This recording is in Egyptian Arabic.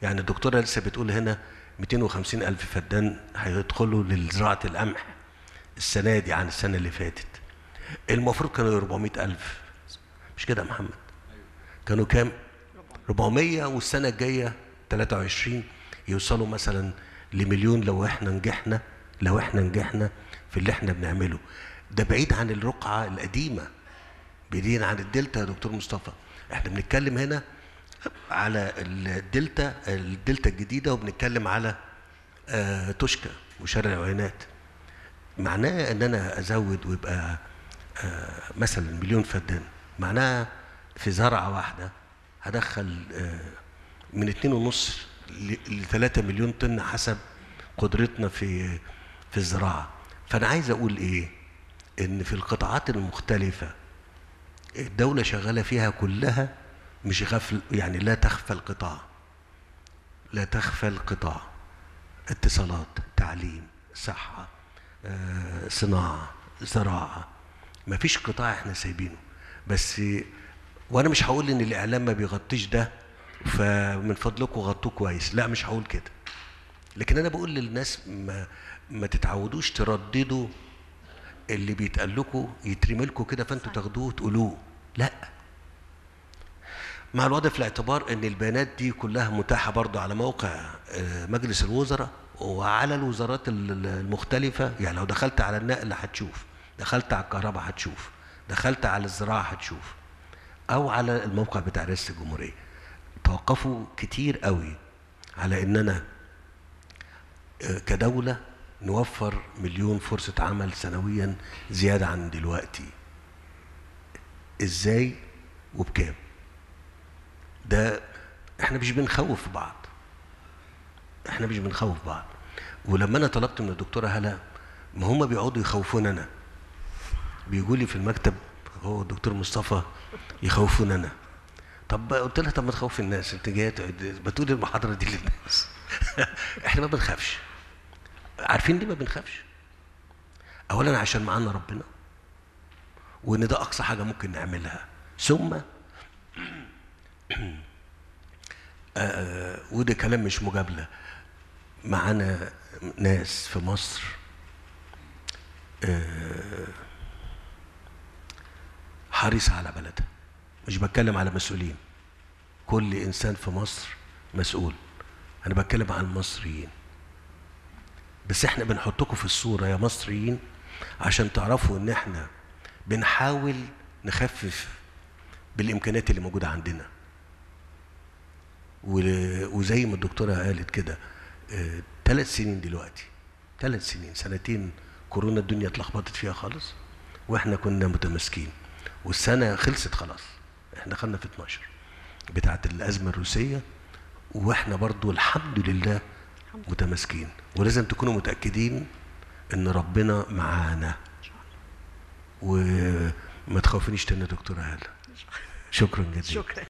يعني الدكتوره لسه بتقول هنا 250 الف فدان هيدخلوا لزراعه القمح السنه دي عن السنه اللي فاتت المفروض كانوا 400 الف مش كده يا محمد كانوا كام 400 والسنه الجايه 23 يوصلوا مثلا لمليون لو احنا نجحنا لو احنا نجحنا في اللي احنا بنعمله ده بعيد عن الرقعه القديمه بعيد عن الدلتا يا دكتور مصطفى احنا بنتكلم هنا على الدلتا الدلتا الجديده وبنتكلم على آه توشكا وشارع العينات معناه ان انا ازود ويبقى آه مثلا مليون فدان معناها في زرعه واحده هدخل آه من اتنين ونص ل 3 مليون طن حسب قدرتنا في في الزراعه فانا عايز اقول ايه ان في القطاعات المختلفه الدوله شغاله فيها كلها مش غفل يعني لا تخفى القطاع لا تخفى القطاع اتصالات تعليم صحه آه، صناعه زراعه ما فيش قطاع احنا سايبينه بس وانا مش هقول ان الاعلام ما بيغطيش ده فمن فضلكم غطوه كويس لا مش هقول كده لكن انا بقول للناس ما ما تتعودوش ترددوا اللي بيتقال لكم يترمي لكم كده فانتوا تاخدوه وتقولوه لا مع الوضع في الاعتبار ان البيانات دي كلها متاحه برضه على موقع آه، مجلس الوزراء وعلى الوزارات ال- المختلفه يعني لو دخلت على النقل هتشوف دخلت على الكهرباء هتشوف دخلت على الزراعه هتشوف او على الموقع بتاع رئاسه الجمهوريه توقفوا كتير قوي على اننا آه، كدوله نوفر مليون فرصه عمل سنويا زياده عن دلوقتي ازاي وبكام ده احنا مش بنخوف بعض احنا مش بنخوف بعض ولما انا طلبت من الدكتوره هلا ما هم بيقعدوا يخوفون انا بيجوا لي في المكتب هو الدكتور مصطفى يخوفون انا طب قلت لها طب ما تخوف الناس انت جايه تقعد- بتقول المحاضره دي للناس احنا ما بنخافش عارفين ليه ما بنخافش اولا عشان معانا ربنا وان ده اقصى حاجه ممكن نعملها ثم آه وده كلام مش مجامله معانا ناس في مصر آه حريصة على بلدها مش بتكلم على مسؤولين كل إنسان في مصر مسؤول أنا بتكلم عن المصريين بس احنا بنحطكم في الصورة يا مصريين عشان تعرفوا ان احنا بنحاول نخفف بالامكانيات اللي موجودة عندنا و- وزي ما الدكتورة قالت كده ثلاث سنين دلوقتي ثلاث سنين سنتين كورونا الدنيا اتلخبطت فيها خالص واحنا كنا متماسكين والسنة خلصت خلاص احنا دخلنا في 12 بتاعت الأزمة الروسية واحنا برضو الحمد لله متماسكين ولازم تكونوا متأكدين ان ربنا معانا وما تخافنيش تاني يا دكتورة هالة شكرا جزيلا شكرا